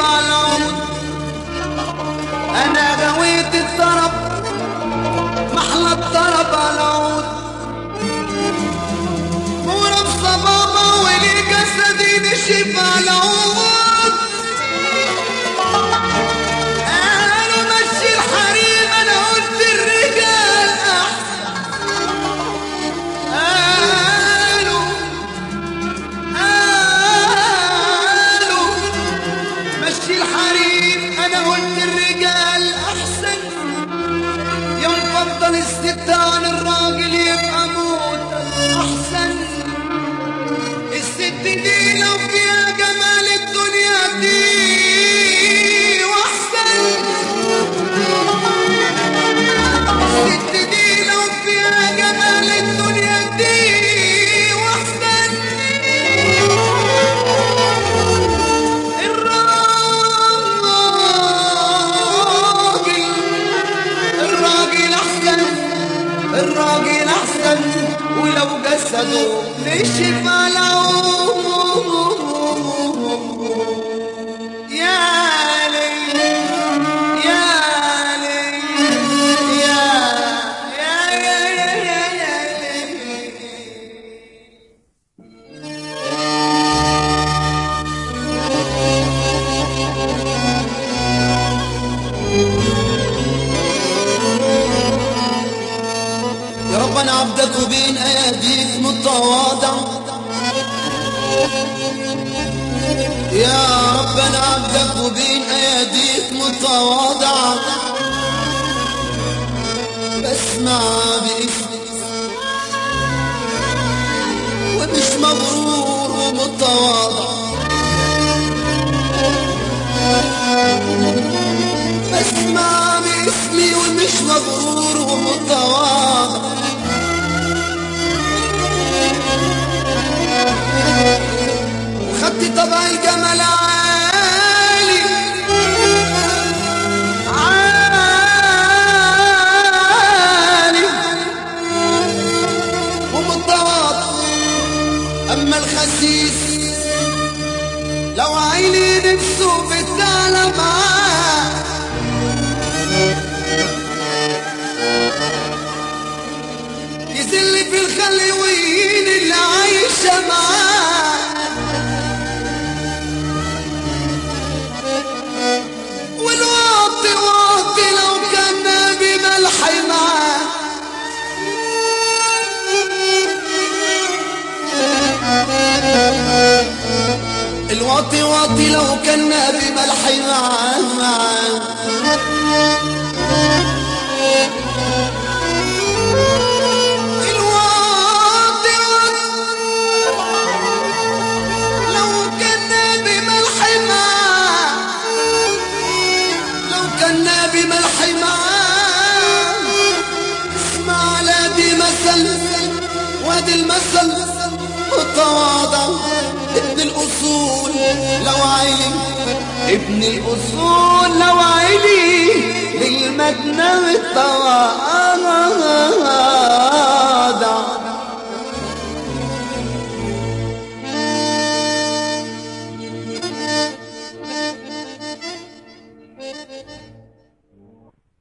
على العود انا غويت الطرب محلى الطرب على العود ورب صبابة ولي جسدي نشف على العود انا مشي الحريم انا قلت الرجال احسن قالوا قالوا مشي الحريم انا قلت الرجال احسن يوم فضل الست عن الراجل يبقى موت احسن الست دي لو فيها جمال الدنيا دي واحسن الست دي لو فيها جمال الدنيا دي واحسن الراجل الراجل احسن الراجل احسن ولو جسده نشف على عمره يا ليل يا ليل يا يا يا يا يا ليل يا رب انا عبدك وبين اياديك متواضع يا رب انا عبدك وبين اياديك متواضع بسمع باسمك ومش مغرور ومتواضع بسمع باسمي ومش مغرور ومتواضع خدت طبع الجمال عالي عالي ومتواضع اما الخسيس لو عيني نفسه بتعلى معاه يذل في الخلويين اللي عايشة معاه والواطي واطي لو كان نبي ملحي معاه الواطي واطي لو كان نبي ملحي معاه معاه الواطي لو كان نبي ملحي معاه لو كان نبي ملحي معاه اسمع لا دي مثل وادي المثل متواضع ابن الاصول لو عيلي ابن الاصول لو عيلي للمدنى التواضع